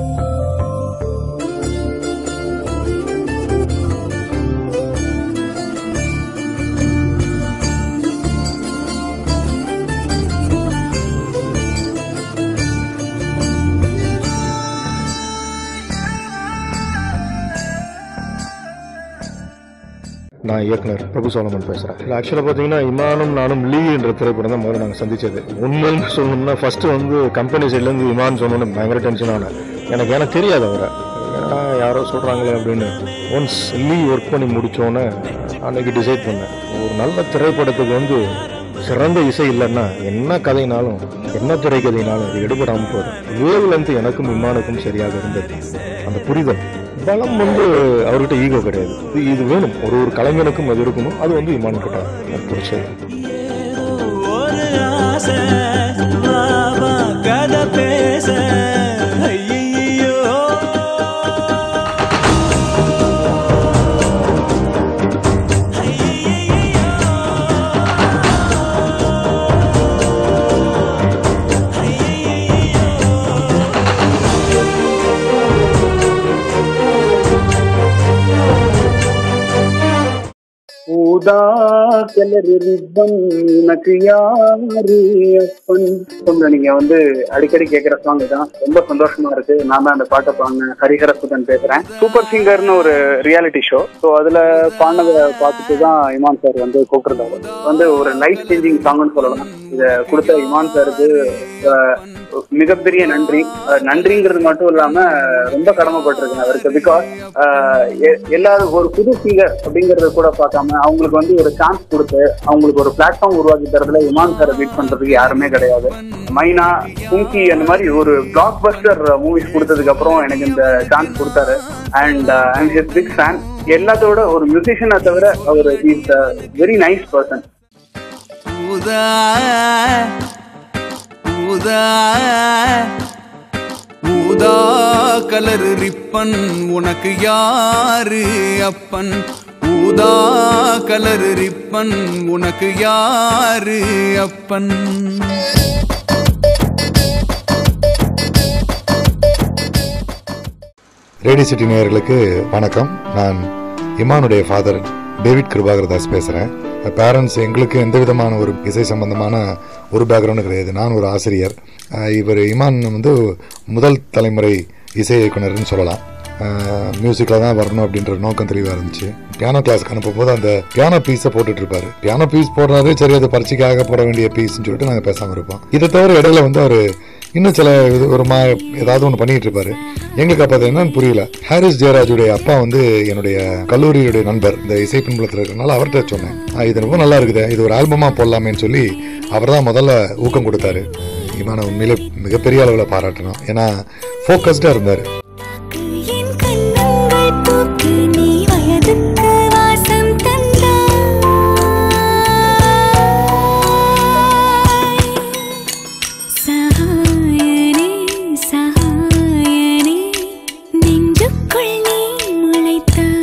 நான் இயக்குனர் பிரபு சோலமன் பேசுகிறேன் இல்லை ஆக்சுவலாக பார்த்தீங்கன்னா இமானும் நானும் லீ என்ற திரைப்படம் தான் முதல்ல நாங்கள் சந்திச்சது உண்மையிலுமே சொல்லணும்னா ஃபர்ஸ்ட் வந்து கம்பெனி சைட்லேருந்து இமான் சொன்னோன்னு பயங்கர டென்ஷன் ஆனேன் எனக்கு எனக்கு தெரியாது அவரை என்னடா யாரோ சொல்கிறாங்களே அப்படின்னு ஒன்ஸ் லீ ஒர்க் பண்ணி முடித்தோன்னே அன்னைக்கு டிசைட் பண்ணேன் ஒரு நல்ல திரைப்படத்துக்கு வந்து சிறந்த இசை இல்லைன்னா என்ன கதைனாலும் என்ன திரைக்கதைனாலும் அது எடுபடாமல் போதும் வேவ் லென்த் எனக்கும் இமானுக்கும் சரியாக இருந்தது அந்த புரிதல் பலம் வந்து அவர்கிட்ட ஈகோ கிடையாது இது- இது வேணும் ஒரு ஒரு கலைஞனுக்கும் அது இருக்கணும் அது வந்து இமான் கிட்ட எனக்கு பிடிச்சது ஒரு ஆசை வா வா கதை பேச ஐயையோ ஊதா கலர் ரிப்பன் உனக்கு யாரு அப்பன் சாங்ல நீங்க வந்து அடிக்கடி கேட்கிற சாங் தான் ரொம்ப சந்தோஷமா இருக்கு நான் தான் அந்த பாட்டை பாடின ஹரிஹர சுதன் பேசுறேன் சூப்பர் சிங்கர்னு ஒரு ரியாலிட்டி ஷோ ஸோ அதுல பாடினதை பார்த்துட்டு தான் இமான் சார் வந்து கூப்பிட்டுருந்தாரு வந்து ஒரு லைஃப் சேஞ்சிங் சாங்னு சொல்லலாம் இதை கொடுத்த இமான் சாருக்கு அஹ், மிகப்பெரிய நன்றி அஹ், நன்றிங்கிறது மட்டும் இல்லாம ரொம்ப கடமைப்பட்டிருக்கேன் அவருக்கு பிகாஸ் எல்லாரும் ஒரு புது சிங்கர் அப்படிங்கறத கூட பார்க்காம அவங்களுக்கு வந்து ஒரு சான்ஸ் கொடுத்து அவங்களுக்கு ஒரு பிளாட்ஃபார்ம் உருவாக்கி தரதுல இமான் சாரை மீட் பண்றதுக்கு யாருமே கிடையாது மைனா கும்கி அந்த மாதிரி ஒரு பிளாக் பஸ்டர் மூவிஸ் கொடுத்ததுக்கு அப்புறம் எனக்கு இந்த சான்ஸ் கொடுத்தாரு and I'm his big fan எல்லாத்தோட ஒரு மியூசிஷியனை தவிர அவர் இஸ் வெரி நைஸ் பர்சன் ஊதா ஊதா ஊதா கலர் ரிப்பன் உனக்கு யாரு அப்பன் ஊதா கலர் ரிப்பன் உனக்கு யாரு அப்பன் ரேடியோ சிட்டி நேயர்களுக்கு வணக்கம் நான் இமானுடைய ஃபாதர் டேவிட் கிருபாகரதாஸ் பேசுகிறேன் பேரண்ட்ஸ் எங்களுக்கு எந்த விதமான ஒரு இசை சம்பந்தமான ஒரு பேக்ரவுண்டு கிடையாது நான் ஒரு ஆசிரியர் அஹ் இவர் இமான் வந்து முதல் தலைமுறை இசை இயக்குனர்னு சொல்லலாம் மியூசிக்கில் தான் வரணும் அப்படின்ற நோக்கம் தெளிவாக இருந்துச்சு பியானோ கிளாஸ்க்கு அனுப்பும்போது அந்த பியானோ பீஸை போட்டுட்டு இருப்பாரு பியானோ பீஸ் போடுறாரு சரி அது பரீட்சைக்காக போட வேண்டிய பீஸ்னு சொல்லிட்டு நாங்கள் பேசாமல் இருப்போம் இதை தவிர இடையில வந்து அவர் இன்னும் சில இது ஒரு மா ஏதாவது ஒன்று பண்ணிட்டு இருப்பாரு எங்களுக்கு அப்போ அது என்னன்னு புரியல ஹாரிஸ் ஜெயராஜுடைய அப்பா வந்து என்னுடைய கல்லூரியுடைய நண்பர் இந்த இசை பின்புலத்தில் இருக்கிறனால அவர்கிட்ட சொன்னேன் "ஆ, இது ரொம்ப நல்லா இருக்குது இது ஒரு ஆல்பமா போடலாமேன்னு சொல்லி அவர் தான் முதல்ல ஊக்கம் கொடுத்தாரு இமான உண்மையிலே மிகப்பெரிய அளவில் பாராட்டணும் ஏன்னா ஃபோக்கஸ்டாக இருந்தார் என் கண்ணங்கள் பூக்கு நீ வயதுக்கு வாசம் தந்தாய் சகாயனே சகாயனே நெஞ்சுக்குள் நீ முளைத்தாய்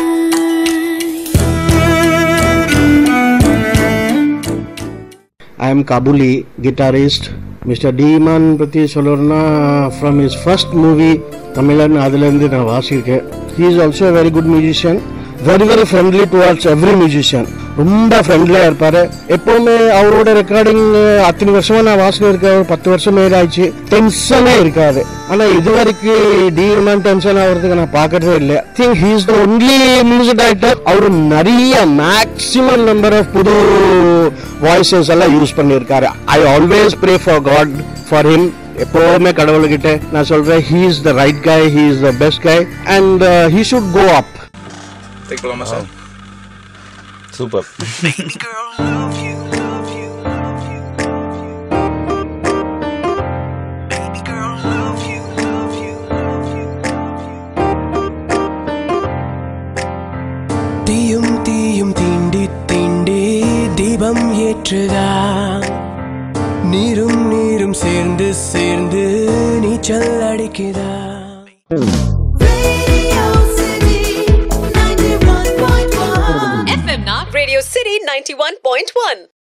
I am Kabuli, guitarist. Mister D Imman பற்றி சொல்லணும்னா from his first movie Tamizhan அதுலேருந்து நான் வாசியிருக்கேன் he is also very good musician very very friendly towards every musician ரொம்ப ஃப்ரெண்ட்லியாக இருப்பார் எப்போவுமே அவரோட ரெக்கார்டிங் அத்தனை வருஷமா நான் வாசனை இருக்க ஒரு பத்து வருஷம் மேலே ஆயிடுச்சு டென்ஷனே இருக்காது ஆனால் இது வரைக்கும் டீமான் டென்ஷன் ஆகிறதுக்கு நான் பார்க்கறதே இல்லை think he is the only music director அவர் நிறைய மேக்ஸிமம் நம்பர் ஆஃப் புது வாய்ஸஸ் எல்லாம் யூஸ் பண்ணியிருக்காரு I always pray for God for him எப்போவுமே கடவுள்கிட்ட நான் சொல்றேன் he is the right guy he is the best guy and he should go up super தீயும் தீயும் தீண்டி தீண்டி தீபம் ஏற்றுதா நீரும் நீரும் சேர்ந்து சேர்ந்து நீச்சல் அடிக்குதா FM not Radio City 91.1